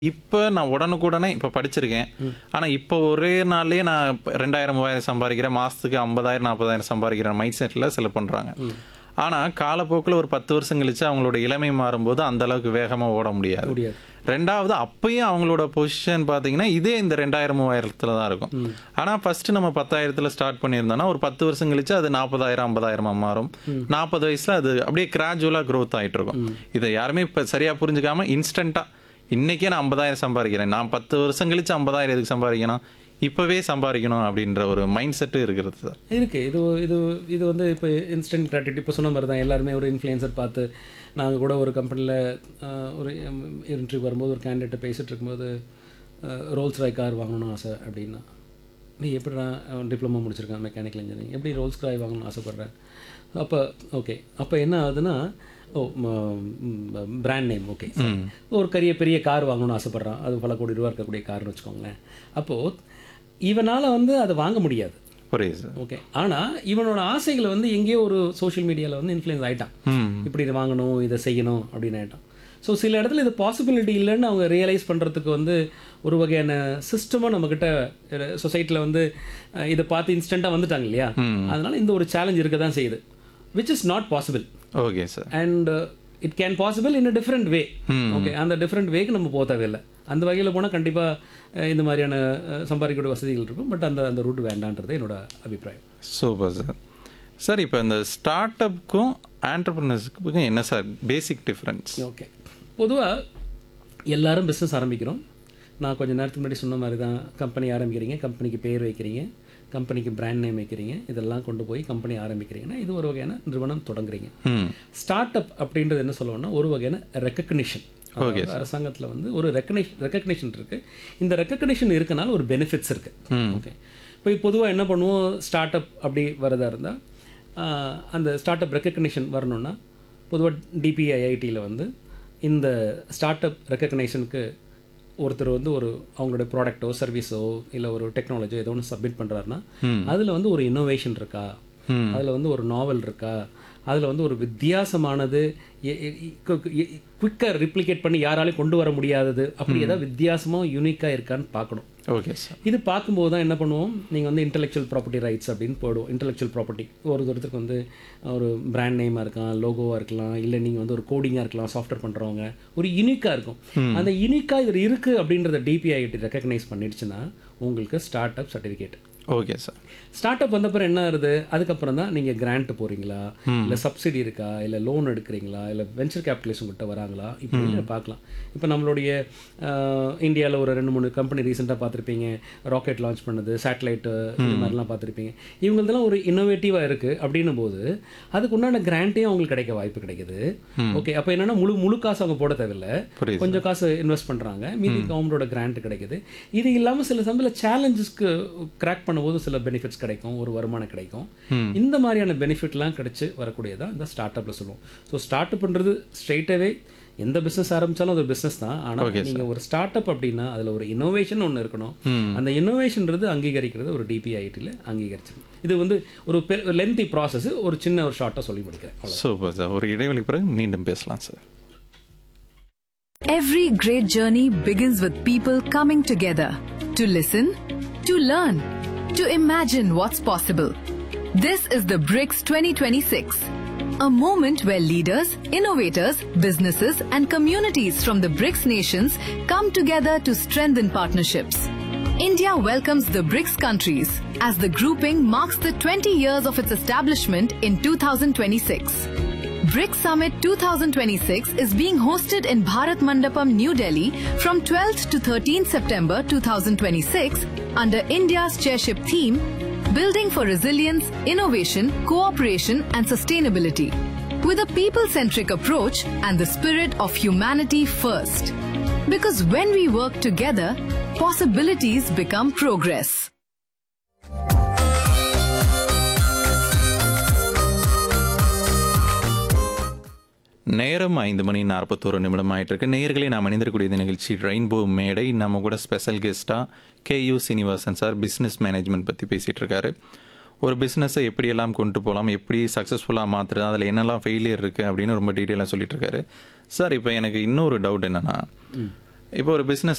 இப்ப நான் உடனுக்குடனே இப்ப படிச்சிருக்கேன். ஆனா இப்ப ஒரே நாள்லயே நான் இப்ப 2000, 3000 சம்பாதிக்கிறேன். மாசத்துக்கு 50,000, 40,000 சம்பாதிக்கிற மைண்ட் செட்ல சிலர் பண்றாங்க. ஆனா காலப்போக்குல ஒரு 10 வருஷம் கழிச்சு அவங்களோட இளமை மாறும்போது அந்த அளவுக்கு வேகமா ஓட முடியாது. முடியாது. ரெண்டாவது அப்பயும் அவங்களோட பொசிஷன் பாத்தீங்கன்னா இதே இந்த 2000, 3000த்துல தான் இருக்கும். ஆனா ஃபர்ஸ்ட் நம்ம 10,000த்துல ஸ்டார்ட் பண்ணியிருந்தோம்னா ஒரு 10 வருஷம் கழிச்சு அது 40,000, 50,000 மாறும். 40 வயசுல அது அப்படியே கிராஜுவலா growth ஆயிட்டு இருக்கும். இதை யாருமே இப்ப சரியா புரிஞ்சுக்காம இன்ஸ்டன்ட்டா இன்னைக்கே நான் 50,000 சம்பாதிக்கிறேன். நான் 10 வருஷம் கழிச்சு 50,000 எதுக்கு சம்பாதிக்கணும்? இப்பவே சம்பாதிக்கணும் அப்படின்ற ஒரு மைண்ட் செட் இருக்கிறது சார். இருக்கு இது இது இது வந்து இப்போ இன்ஸ்டன்ட் கிராட்டிவிட்டி இப்போ சொன்ன மாதிரி தான் எல்லாருமே ஒரு இன்ஃப்ளூயன்சர் பார்த்து நாங்கள் கூட ஒரு கம்பெனியில் ஒரு இன்டர்வியூ வரும்போது ஒரு கேண்டிடேட்டை பேசிகிட்டு இருக்கும்போது ரோல்ஸ் ராய் கார் வாங்கணும்னு ஆசை அப்படின்னா நீ எப்படி நான் டிப்ளமோ முடிச்சிருக்கேன் மெக்கானிக்கல் இன்ஜினியரிங் எப்படி ரோல்ஸ் ராய் வாங்கணும்னு ஆசைப்பட்றேன் அப்போ ஓகே அப்போ என்ன ஆகுதுன்னா ஓ பிராண்ட் நேம் ஓகே ஒரு பெரிய பெரிய கார் வாங்கணும்னு ஆசைப்பட்றான் அது பல கோடி ரூபா இருக்கக்கூடிய கார்னு வச்சுக்கோங்களேன் அப்போது இவனால் வந்து அதை வாங்க முடியாது புரியுது சார். ஓகே ஆனால் இவனோட ஆசைகளை வந்து எங்கேயோ ஒரு சோஷியல் மீடியாவில் வந்து இன்ஃப்ளூயன்ஸ் ஆயிட்டான் ம். இப்படி இதை வாங்கணும் இதை செய்யணும் அப்படின்னு ஆயிட்டான் ஸோ சில இடத்துல இது பாசிபிலிட்டி இல்லைன்னு அவங்க ரியலைஸ் பண்ணுறதுக்கு வந்து ஒரு வகையான சிஸ்டமாக நம்மக்கிட்ட சொசைட்டியில் வந்து அஹ், இதை பார்த்து இன்ஸ்டண்ட்டாக வந்துட்டாங்க இல்லையா அதனால இந்த ஒரு சேலஞ்ச் இருக்க தான் செய்யுது which is not possible okay sir. And it can possible in a different way okay அந்த டிஃப்ரெண்ட் வேக்கு நம்ம போக தேவையில்லை அந்த வகையில் போனால் கண்டிப்பாக இந்த மாதிரியான அஹ், சம்பாதிக்கக்கூடிய வசதிகள் இருக்கும் பட் அந்த அந்த ரூட் வேண்டான்றது என்னோட அபிப்பிராயம் சூப்பர் சார். சார் இப்போ இந்த ஸ்டார்ட் அப்க்கும் ஆண்டர்பிரினர்ஸ்க்கும் என்ன சார் பேசிக் டிஃபரன்ஸ்? ஓகே பொதுவாக எல்லாரும் பிஸ்னஸ் ஆரம்பிக்கிறோம் நான் கொஞ்சம் நேரத்துக்கு முன்னாடி சொன்ன மாதிரி தான் கம்பெனி ஆரம்பிக்கிறீங்க கம்பெனிக்கு பேர் வைக்கிறீங்க கம்பெனிக்கு பிராண்ட் நேம் வைக்கிறீங்க இதெல்லாம் கொண்டு போய் கம்பெனி ஆரம்பிக்கிறீங்கன்னா இது ஒரு வகையான நிறுவனம் தொடங்குறீங்க ம். ஸ்டார்ட் அப் அப்படின்றது என்ன சொல்லுவோம்னா ஒரு வகையான ரெக்கக்னிஷன் அரசாங்கத்தில் வந்து ஒரு ரெக்கக்னிஷன் ரெக்கக்னிஷன் இருக்கு இந்த ரெக்கக்னிஷன் இருக்கனால ஒரு பெனிஃபிட்ஸ் இருக்கு ஓகே இப்போ பொதுவாக என்ன பண்ணுவோம் ஸ்டார்ட் அப் அப்படி வரதா இருந்தால் அந்த ஸ்டார்ட் அப் ரெக்கக்னிஷன் வரணும்னா பொதுவாக டிபிஐஐடியில் வந்து இந்த ஸ்டார்ட் அப் ரெக்கக்னைஷனுக்கு ஒருத்தர் வந்து ஒரு அவங்களோட ப்ராடக்ட்டோ சர்வீஸோ இல்லை ஒரு டெக்னாலஜியோ ஏதோ ஒன்று சப்மிட் பண்ணுறாருன்னா அதில் வந்து ஒரு இன்னோவேஷன் இருக்கா அதில் வந்து ஒரு நாவல் இருக்கா அதில் வந்து ஒரு வித்தியாசமானது குவிக்காக ரிப்ளிகேட் பண்ணி யாராலையும் கொண்டு வர முடியாதது அப்படி ஏதாவது வித்தியாசமாக யூனிக்காக இருக்கான்னு பார்க்கணும் ஓகே சார். இது பார்க்கும்போது தான் என்ன பண்ணுவோம் நீங்கள் வந்து இன்டெலெக்சுவல் ப்ராப்பர்ட்டி ரைட்ஸ் அப்படின்னு போடுவோம் இன்டெலெக்சுவல் ப்ராப்பர்ட்டி ஒரு ஒருத்தருக்கு வந்து ஒரு பிராண்ட் நேமாக இருக்கலாம் லோகோவாக இருக்கலாம் இல்லை நீங்கள் வந்து ஒரு கோடிங்காக இருக்கலாம் சாஃப்ட்வேர் பண்ணுறவங்க ஒரு யூனிக்காக இருக்கும் அந்த யூனிக்காக இது இருக்குது அப்படின்றத டிபிஐடி ரெக்கக்னைஸ் பண்ணிடுச்சுன்னா உங்களுக்கு start up certificate okay sir. Start up வந்தப்பறம் என்ன ஆகுது அதுக்கப்புறம் தான் நீங்கள் கிராண்ட் போகிறீங்களா இல்லை சப்சிடி இருக்கா இல்லை லோன் எடுக்கிறீங்களா இல்லை வெஞ்சர் கேபிட்டலிஸ்ட் உங்கள்கிட்ட வராங்களா இப்படி பார்க்கலாம் இப்போ நம்மளுடைய இந்தியாவில் ஒரு ரெண்டு மூணு கம்பெனி ரீசெண்டாக பார்த்துருப்பீங்க ராக்கெட் லான்ச் பண்ணது சேட்டலைட்டு இது மாதிரிலாம் பார்த்துருப்பீங்க இவங்களதெல்லாம் ஒரு இன்னோவேட்டிவாக இருக்குது அப்படின்னும் போது அதுக்கு உண்டான கிராண்ட்டையும் அவங்களுக்கு கிடைக்க வாய்ப்பு கிடைக்குது ஓகே அப்போ என்னன்னா முழு முழு காசு அவங்க போட தேவையில்லை புரியுது. கொஞ்சம் காசு இன்வெஸ்ட் பண்ணுறாங்க மீதி கவர்மெண்டோட கிராண்ட் கிடைக்குது இது இல்லாமல் சில சமயத்தில் சேலஞ்சஸ்க்கு கிராக் பண்ணும்போது சில பெனிஃபிட்ஸ் கிடைக்கும் ஒரு வருமானம் கிடைக்கும் இந்த மாதிரியான பெனிஃபிட்லாம் கிடைச்சு வரக்கூடியதான் இந்த ஸ்டார்ட் அப்பில் சொல்லுவோம் ஸோ ஸ்டார்ட் அப்ன்றது ஸ்ட்ரெயிட்டாகவே எந்த பிஸ்னஸ் ஆரம்பிச்சாலும் அது பிஸ்னஸ் தான் ஆனால் நீங்கள் ஒரு ஸ்டார்ட் அப் அப்படின்னா அதில் ஒரு இன்னோவேஷன் ஒன்று இருக்கணும் அந்த இன்னோவேஷன்றது அங்கீகரிக்கிறது ஒரு டிபிஐடியில் அங்கீகரிச்சிருக்கு இது வந்து ஒரு லென்த்தி ப்ராசஸ் ஒரு சின்ன ஒரு ஷார்ட்டாக சொல்லி முடிக்கிறேன் சூப்பர் சார். ஒரு இடைவெளி பிறகு மீண்டும் பேசலாம் sir. Every great journey begins with people coming together to listen, to learn, to imagine what's possible. This is the BRICS 2026, a moment where leaders, innovators, businesses, and communities from the BRICS nations come together to strengthen partnerships. India welcomes the BRICS countries as the grouping marks the 20 years of its establishment in 2026. BRICS Summit 2026 is being hosted in Bharat Mandapam, New Delhi from 12th to 13th September 2026 under India's chairship theme Building for Resilience, Innovation, Cooperation and Sustainability with a people centric approach and the spirit of humanity first. Because when we work together, possibilities become progress. நேரம் ஐந்து மணி நாற்பத்தோரு நிமிடம் ஆயிட்டு இருக்கு நேயர்களே நாம் அணிந்திருக்கக்கூடிய இந்த நிகழ்ச்சி ரெயின்போ மேடை நம்ம கூட ஸ்பெஷல் கெஸ்ட்டாக K U Srinivasan sir business management பற்றி பேசிகிட்டு இருக்காரு ஒரு பிஸ்னஸை எப்படியெல்லாம் கொண்டு போகலாம் எப்படி சக்ஸஸ்ஃபுல்லாக மாற்றுறது அதில் என்னெல்லாம் ஃபெயிலியர் இருக்குது அப்படின்னு ரொம்ப டீட்டெயிலாக சொல்லிட்டு இருக்காரு சார் இப்போ எனக்கு இன்னொரு டவுட் என்னன்னா இப்போ ஒரு பிஸ்னஸ்